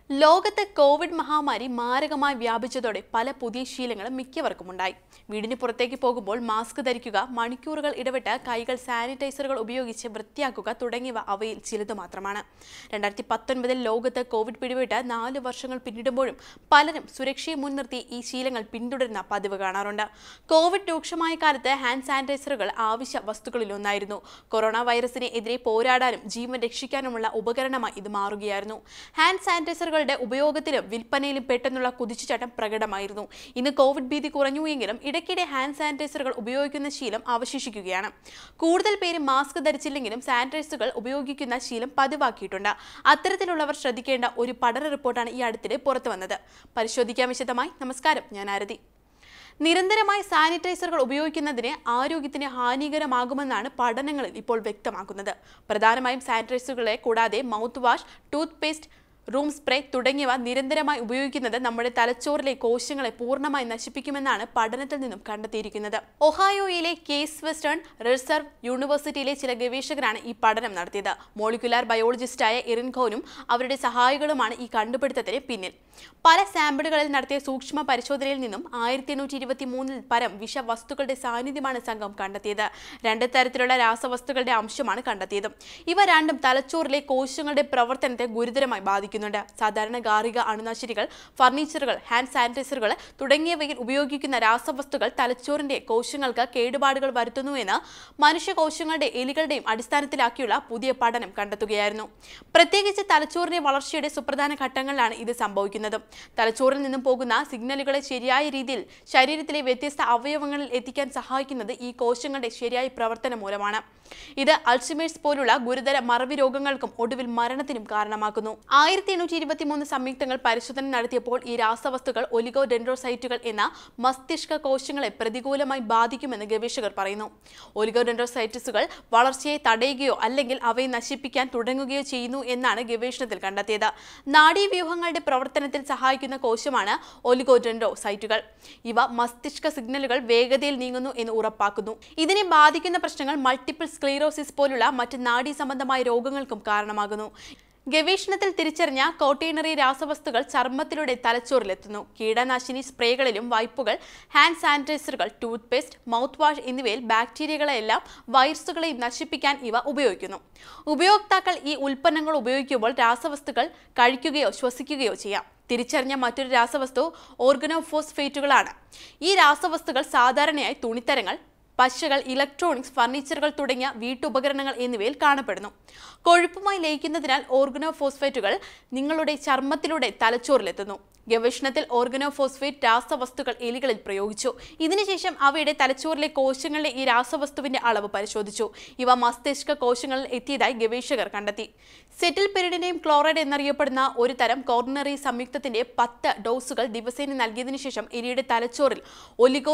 ലോകത്ത് കോവിഡ് മഹാമാരി മാരകമായി വ്യാപിച്ചതോടെ പല പുതിയ ശീലങ്ങളും മിക്കവർക്കും ഉണ്ടായി വീടിന് പുറത്തേക്ക് പോകുമ്പോൾ മാസ്ക് ധരിക്കുക മണിക്കൂറുകൾ ഇടവിട്ട് കൈകൾ സാനിറ്റൈസറുകൾ ഉപയോഗിച്ച് വൃത്തിയാക്കുക തുടങ്ങിയവ അവയിൽ ചിലത് മാത്രമാണ് രണ്ടായിരത്തി പത്തൊൻപതിൽ ലോകത്ത് കോവിഡ് പിടിപെട്ട് നാല് വർഷങ്ങൾ പിന്നിടുമ്പോഴും പലരും സുരക്ഷയെ മുൻനിർത്തി ഈ ശീലങ്ങൾ പിന്തുടരുന്ന പതിവ് കാണാറുണ്ട് കോവിഡ് രൂക്ഷമായ കാലത്ത് ഹാൻഡ് സാനിറ്റൈസറുകൾ ആവശ്യ വസ്തുക്കളിലൊന്നായിരുന്നു കൊറോണ വൈറസിനെ എതിരെ പോരാടാനും ജീവൻ രക്ഷിക്കാനുമുള്ള ഉപകരണമായി ഇത് മാറുകയായിരുന്നു ഹാൻഡ് സാനിറ്റൈസറുകളുടെ ഉപയോഗത്തിലും വിൽപ്പനയിലും പെട്ടെന്നുള്ള കുതിച്ചുചാട്ടം പ്രകടമായിരുന്നു ഇന്ന് കോവിഡ് ഭീതി കുറഞ്ഞു എങ്കിലും ഇടയ്ക്കിടെ ഹാൻഡ് സാനിറ്റൈസറുകൾ ഉപയോഗിക്കുന്ന ശീലം അവശേഷിക്കുകയാണ് കൂടുതൽ പേര് മാസ്ക് ധരിച്ചില്ലെങ്കിലും സാനിറ്റൈസറുകൾ ഉപയോഗിക്കുന്ന ശീലം പതിവാക്കിയിട്ടുണ്ട് അത്തരത്തിലുള്ളവർ ശ്രദ്ധിക്കേണ്ട ഒരു പഠന റിപ്പോർട്ടാണ് ഈ അടുത്തിടെ പുറത്തു വന്നത് പരിശോധിക്കാൻ വിശദമായി നമസ്കാരം ഞാൻ ആരതി നിരന്തരമായി സാനിറ്റൈസറുകൾ ഉപയോഗിക്കുന്നതിന് ആരോഗ്യത്തിന് ഹാനികരമാകുമെന്നാണ് പഠനങ്ങളിൽ ഇപ്പോൾ വ്യക്തമാക്കുന്നത് പ്രധാനമായും സാനിറ്റൈസറുകളെ കൂടാതെ mouthwash toothpaste room spray തുടങ്ങിയവ നിരന്തരമായി ഉപയോഗിക്കുന്നത് നമ്മുടെ തലച്ചോറിലെ കോശങ്ങളെ പൂർണ്ണമായി നശിപ്പിക്കുമെന്നാണ് പഠനത്തിൽ നിന്നും കണ്ടെത്തിയിരിക്കുന്നത് ഒഹായോയിലെ കേസ് വെസ്റ്റേൺ റിസർവ് യൂണിവേഴ്സിറ്റിയിലെ ചില ഗവേഷകരാണ് ഈ പഠനം നടത്തിയത് മോളിക്കുലാർ ബയോളജിസ്റ്റായ എറിൻ ഖോനും അവരുടെ സഹായികളുമാണ് ഈ കണ്ടുപിടുത്തത്തിന് പിന്നിൽ പല സാമ്പിളുകളിൽ നടത്തിയ സൂക്ഷ്മ പരിശോധനയിൽ നിന്നും ആയിരത്തി എണ്ണൂറ്റി ഇരുപത്തി മൂന്നിൽ പരം വിഷവസ്തുക്കളുടെ സാന്നിധ്യമാണ് സംഘം കണ്ടെത്തിയത് രണ്ട് തരത്തിലുള്ള രാസവസ്തുക്കളുടെ അംശമാണ് കണ്ടെത്തിയത് ഇവ രണ്ടും തലച്ചോറിലെ കോശങ്ങളുടെ പ്രവർത്തനത്തെ ഗുരുതരമായി ബാധിക്കുന്നുണ്ട് സാധാരണ ഗാർഹിക അണുനാശിനികൾ ഫർണിച്ചറുകൾ ഹാൻഡ് സാനിറ്റൈസറുകൾ തുടങ്ങിയവയിൽ ഉപയോഗിക്കുന്ന രാസവസ്തുക്കൾ തലച്ചോറിന്റെ കോശങ്ങൾക്ക് കേടുപാടുകൾ വരുത്തുന്നുവെന്ന് മനുഷ്യകോശങ്ങളുടെ എലികളുടെയും അടിസ്ഥാനത്തിലാക്കിയുള്ള പുതിയ പഠനം കണ്ടെത്തുകയായിരുന്നു പ്രത്യേകിച്ച് തലച്ചോറിന്റെ വളർച്ചയുടെ സുപ്രധാന ഘട്ടങ്ങളിലാണ് ഇത് സംഭവിക്കുന്നത് തലച്ചോറിൽ നിന്നും പോകുന്ന സിഗ്നലുകളെ ശരിയായ രീതിയിൽ ശരീരത്തിലെ വ്യത്യസ്ത അവയവങ്ങളിൽ എത്തിക്കാൻ സഹായിക്കുന്നത് ഈ കോശങ്ങളുടെ ശരിയായ പ്രവർത്തനം മൂലമാണ് ഇത് അൾഷിമേഴ്സ് പോലുള്ള ഗുരുതര മറവി രോഗങ്ങൾക്കും ഒടുവിൽ മരണത്തിനും കാരണമാക്കുന്നു ആയിരത്തി എണ്ണൂറ്റി ഇരുപത്തി മൂന്ന് സംയുക്തങ്ങൾ പരിശോധന നടത്തിയപ്പോൾ ഈ രാസവസ്തുക്കൾ ഒലിഗോ ഡെൻഡ്രോസൈറ്റുകൾ എന്ന മസ്തിഷ്ക കോശങ്ങളെ പ്രതികൂലമായി ബാധിക്കുമെന്ന് ഗവേഷകർ പറയുന്നു ഒലിഗോ ഡെൻഡ്രോസൈറ്റിസുകൾ വളർച്ചയെ തടയുകയോ അല്ലെങ്കിൽ അവയെ നശിപ്പിക്കാൻ തുടങ്ങുകയോ ചെയ്യുന്നു എന്നാണ് ഗവേഷണത്തിൽ കണ്ടെത്തിയത് നാഡീവ്യൂഹങ്ങളുടെ പ്രവർത്തനത്തിൽ സഹായിക്കുന്ന കോശമാണ് ഒലിഗോഡെൻഡ്രോസൈറ്റുകൾ ഇവ മസ്തിഷ്ക സിഗ്നലുകൾ വേഗതയിൽ നീങ്ങുന്നു എന്ന് ഉറപ്പാക്കുന്നു ഇതിനെ ബാധിക്കുന്ന പ്രശ്നങ്ങൾ മൾട്ടിപ്പിൾ സ്ക്ലീറോസിസ് പോലുള്ള മറ്റ് നാഡീ സംബന്ധമായ രോഗങ്ങൾക്കും കാരണമാകുന്നു ഗവേഷണത്തിൽ തിരിച്ചറിഞ്ഞ കോട്ടേണറി രാസവസ്തുക്കൾ ചർമ്മത്തിലൂടെ തലച്ചോറിലെത്തുന്നു കീടനാശിനി സ്പ്രേകളിലും വൈപ്പുകൾ ഹാൻഡ് സാനിറ്റൈസറുകൾ ടൂത്ത് പേസ്റ്റ് മൗത്ത് വാഷ് എന്നിവയിൽ ബാക്ടീരിയകളെല്ലാം വൈറസുകളെയും നശിപ്പിക്കാൻ ഇവ ഉപയോഗിക്കുന്നു ഉപയോക്താക്കൾ ഈ ഉൽപ്പന്നങ്ങൾ ഉപയോഗിക്കുമ്പോൾ രാസവസ്തുക്കൾ കഴിക്കുകയോ ശ്വസിക്കുകയോ ചെയ്യാം തിരിച്ചറിഞ്ഞ മറ്റൊരു രാസവസ്തു ഓർഗനോഫോസ്ഫേറ്റുകളാണ് ഈ രാസവസ്തുക്കൾ സാധാരണയായി തുണിത്തരങ്ങൾ പശകൾ ഇലക്ട്രോണിക്സ് ഫർണിച്ചറുകൾ തുടങ്ങിയ വീട്ടുപകരണങ്ങൾ എന്നിവയിൽ കാണപ്പെടുന്നു കൊഴുപ്പുമായി ലയിക്കുന്നതിനാൽ ഓർഗനോഫോസ്ഫേറ്റുകൾ നിങ്ങളുടെ ചർമ്മത്തിലൂടെ തലച്ചോറിലെത്തുന്നു ഗവേഷണത്തിൽ ഓർഗനോഫോസ്ഫേറ്റ് രാസവസ്തുക്കൾ എലികളിൽ പ്രയോഗിച്ചു ഇതിനുശേഷം അവയുടെ തലച്ചോറിലെ കോശങ്ങളിലെ ഈ രാസവസ്തുവിന്റെ അളവ് പരിശോധിച്ചു ഇവ മസ്തിഷ്ക കോശങ്ങളിൽ എത്തിയതായി ഗവേഷകർ കണ്ടെത്തി സെറ്റിൽ പെരിഡിനെയും ക്ലോറൈഡ് എന്നറിയപ്പെടുന്ന ഒരു തരം കോർണറി സംയുക്തത്തിന്റെ പത്ത് ഡോസുകൾ ദിവസേന നൽകിയതിനു ശേഷം എലിയുടെ തലച്ചോറിൽ ഒലിഗോ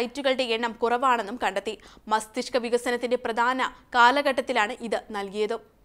എണ്ണം കുറവാണെന്നും കണ്ടെത്തി മസ്തിഷ്ക വികസനത്തിന്റെ പ്രധാന കാലഘട്ടത്തിലാണ് ഇത് നൽകിയത്